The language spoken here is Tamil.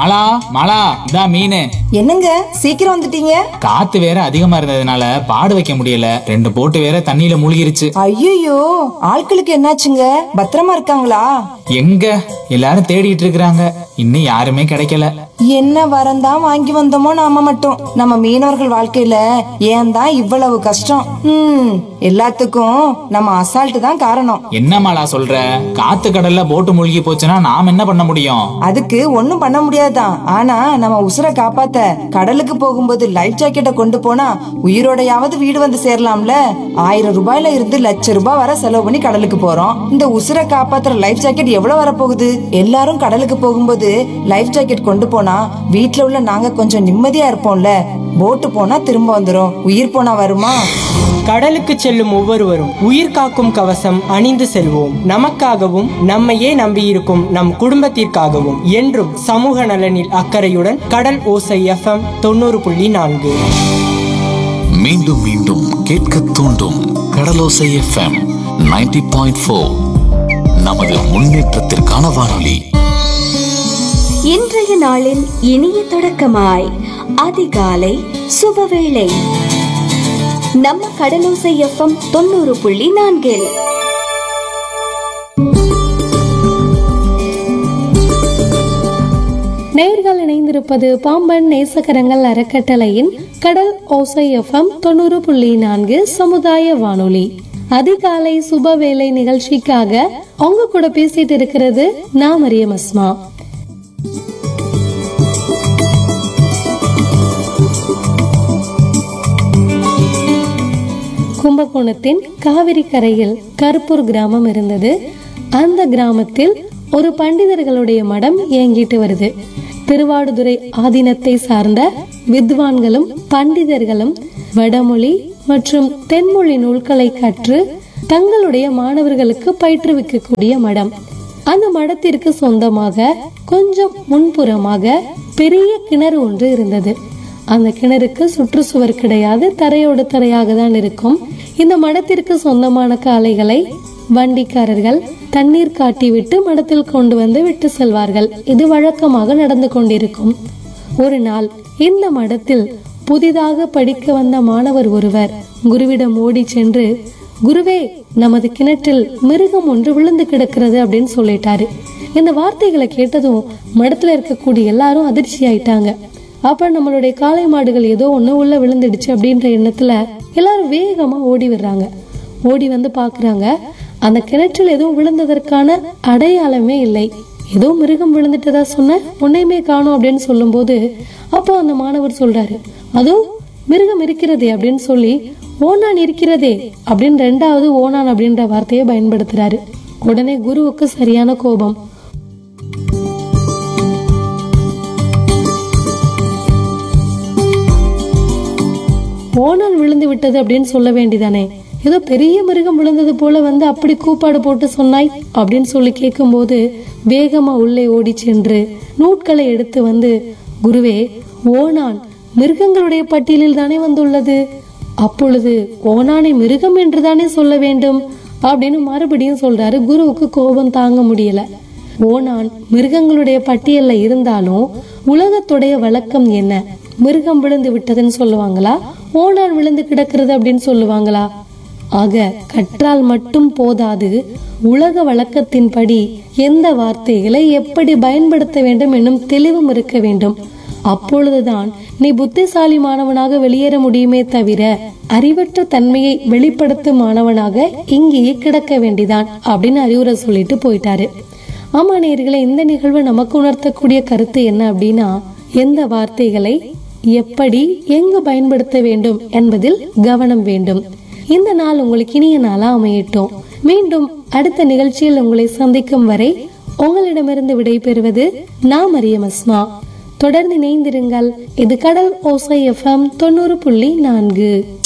மாலா மாலா இதான் மீன் என்னங்க சீக்கிரம் வந்துட்டீங்க காத்து வேற அதிகமா இருந்ததுனால பாடு வைக்க முடியல ரெண்டு போட்டு வேற தண்ணியில மூழ்கிருச்சு ஐயோ ஆட்களுக்கு என்னாச்சுங்க பத்திரமா இருக்காங்களா எங்க எல்லாரும் தேடிட்டு இருக்கிறாங்க இன்னும் யாருமே கிடைக்கல என்ன வரந்தான் வாங்கி வந்தோமோ நாம மட்டும் நம்ம மீனவர்கள் வாழ்க்கையில ஏன் தான் இவ்வளவு கஷ்டம் ம் எல்லாத்துக்கும் நம்ம அசால்ட் தான் காரணம் என்ன மாலா சொல்ற காத்து கடல்ல போட்டு மூழ்கி போச்சுன்னா நாம் என்ன பண்ண முடியும் அதுக்கு ஒண்ணும் பண்ண முடியாதுதான் ஆனா நம்ம உசுரை காப்பாத்த கடலுக்கு போகும்போது லைஃப் ஜாக்கெட்டை கொண்டு போனா உயிரோடையாவது வீடு வந்து சேரலாம்ல ஆயிரம் ரூபாயில இருந்து லட்ச ரூபாய் வரை செலவு பண்ணி கடலுக்கு போறோம் இந்த உசுரை காப்பாத்துற லைஃப் ஜாக்கெட் எவ்வளவு வரப்போகுது எல்லாரும் கடலுக்கு போகும்போது லைஃப் ஜாக்கெட் கொண்டு போனா வீட்ல உள்ள நாங்க கொஞ்சம் நிம்மதியா இருப்போம்ல போட்டு போனா திரும்ப வந்துரும் உயிர் போனா வருமா கடலுக்கு செல்லும் ஒவ்வொருவரும் உயிர் காக்கும் கவசம் அணிந்து செல்வோம் நமக்காகவும் நம்மையே நம்பியிருக்கும் நம் குடும்பத்திற்காகவும் என்றும் சமூக நலனில் அக்கறையுடன் கடல் ஓசை எஃப்எம் தொண்ணூறு புள்ளி நான்கு மீண்டும் மீண்டும் கேட்க தூண்டும் கடலோசை எஃப்எம் 90.4 பாயிண்ட் ஃபோர் நமது முன்னேற்றத்திற்கான வானொலி இன்றைய நாளின் இனிய தொடக்கமாய் அதிகாலை சுபவேளை நம்ம கடலோசை எஃப்எம் தொண்ணூறு புள்ளி நான்கில் நேர்கள் இணைந்திருப்பது பாம்பன் நேசகரங்கள் அறக்கட்டளையின் கடல் ஓசை எஃப்எம் தொண்ணூறு புள்ளி நான்கு சமுதாய வானொலி அதிகாலை சுபவேளை நிகழ்ச்சிக்காக உங்க கூட பேசிட்டு இருக்கிறது நான் மரியம் அஸ்மா கும்பகோணத்தின் காவிரி கரையில் கருப்பூர் கிராமம் இருந்தது அந்த கிராமத்தில் ஒரு பண்டிதர்களுடைய மடம் இயங்கிட்டு வருது திருவாடுதுறை ஆதீனத்தை சார்ந்த வித்வான்களும் பண்டிதர்களும் வடமொழி மற்றும் தென்மொழி நூல்களை கற்று தங்களுடைய மாணவர்களுக்கு பயிற்றுவிக்கக்கூடிய மடம் அந்த மடத்திற்கு சொந்தமாக கொஞ்சம் முன்புறமாக பெரிய கிணறு ஒன்று இருந்தது அந்த கிணறுக்கு சுற்றுச்சுவர் கிடையாது தரையோடு தரையாக தான் இருக்கும் இந்த மடத்திற்கு சொந்தமான காளைகளை வண்டிக்காரர்கள் தண்ணீர் காட்டிவிட்டு மடத்தில் கொண்டு வந்து விட்டு செல்வார்கள் இது வழக்கமாக நடந்து கொண்டிருக்கும் ஒரு நாள் இந்த மடத்தில் புதிதாக படிக்க வந்த மாணவர் ஒருவர் குருவிடம் ஓடி சென்று குருவே நமது கிணற்றில் மிருகம் ஒன்று விழுந்து கிடக்கிறது அப்படின்னு சொல்லிட்டாரு இந்த வார்த்தைகளை கேட்டதும் மடத்துல இருக்கக்கூடிய எல்லாரும் அதிர்ச்சி ஆயிட்டாங்க அப்ப நம்மளுடைய காளை மாடுகள் ஏதோ ஒண்ணு உள்ள விழுந்துடுச்சு அப்படின்ற எண்ணத்துல எல்லாரும் வேகமா ஓடி வர்றாங்க ஓடி வந்து பாக்குறாங்க அந்த கிணற்றில் எதுவும் விழுந்ததற்கான அடையாளமே இல்லை ஏதோ மிருகம் விழுந்துட்டதா சொன்ன உன்னையுமே காணும் அப்படின்னு சொல்லும்போது அப்போ அந்த மாணவர் சொல்றாரு அதோ மிருகம் இருக்கிறதே அப்படின்னு சொல்லி ஓனான் இருக்கிறதே அப்படின்னு ரெண்டாவது ஓனான் அப்படின்ற வார்த்தையை பயன்படுத்துறாரு உடனே குருவுக்கு சரியான கோபம் ஓனான் விழுந்து விட்டது அப்படின்னு சொல்ல வேண்டிதானே ஏதோ பெரிய மிருகம் விழுந்தது போல வந்து அப்படி கூப்பாடு போட்டு சொன்னாய் அப்படின்னு சொல்லி கேட்கும்போது வேகமா உள்ளே ஓடி சென்று நூட்களை எடுத்து வந்து குருவே ஓனான் மிருகங்களுடைய பட்டியலில் தானே வந்துள்ளது அப்பொழுது ஓனானை மிருகம் என்று தானே சொல்ல வேண்டும் அப்படின்னு மறுபடியும் சொல்றாரு குருவுக்கு கோபம் தாங்க முடியல ஓனான் மிருகங்களுடைய பட்டியல்ல இருந்தாலும் உலகத்துடைய வழக்கம் என்ன மிருகம் விழுந்து விட்டதுன்னு சொல்லுவாங்களா ஓனான் விழுந்து கிடக்கிறது அப்படின்னு சொல்லுவாங்களா ஆக கற்றால் மட்டும் போதாது உலக வழக்கத்தின்படி எந்த வார்த்தைகளை எப்படி பயன்படுத்த வேண்டும் என்னும் தெளிவும் இருக்க வேண்டும் அப்பொழுதுதான் நீ புத்திசாலி மாணவனாக வெளியேற முடியுமே தவிர அறிவற்ற தன்மையை வெளிப்படுத்தும் மாணவனாக இங்கேயே கிடக்க வேண்டிதான் அப்படின்னு அறிவுரை சொல்லிட்டு போயிட்டாரு ஆமா நேர்களே இந்த நிகழ்வு நமக்கு உணர்த்தக்கூடிய கருத்து என்ன அப்படின்னா எந்த வார்த்தைகளை எப்படி எங்கு பயன்படுத்த வேண்டும் என்பதில் கவனம் வேண்டும் இந்த நாள் உங்களுக்கு இனிய நாளா அமையட்டும் மீண்டும் அடுத்த நிகழ்ச்சியில் உங்களை சந்திக்கும் வரை உங்களிடமிருந்து விடைபெறுவது நான் மரியம் அஸ்மா தொடர்ந்து இணைந்திருங்கள் இது கடல் ஓசை எஃப்எம் தொண்ணூறு புள்ளி நான்கு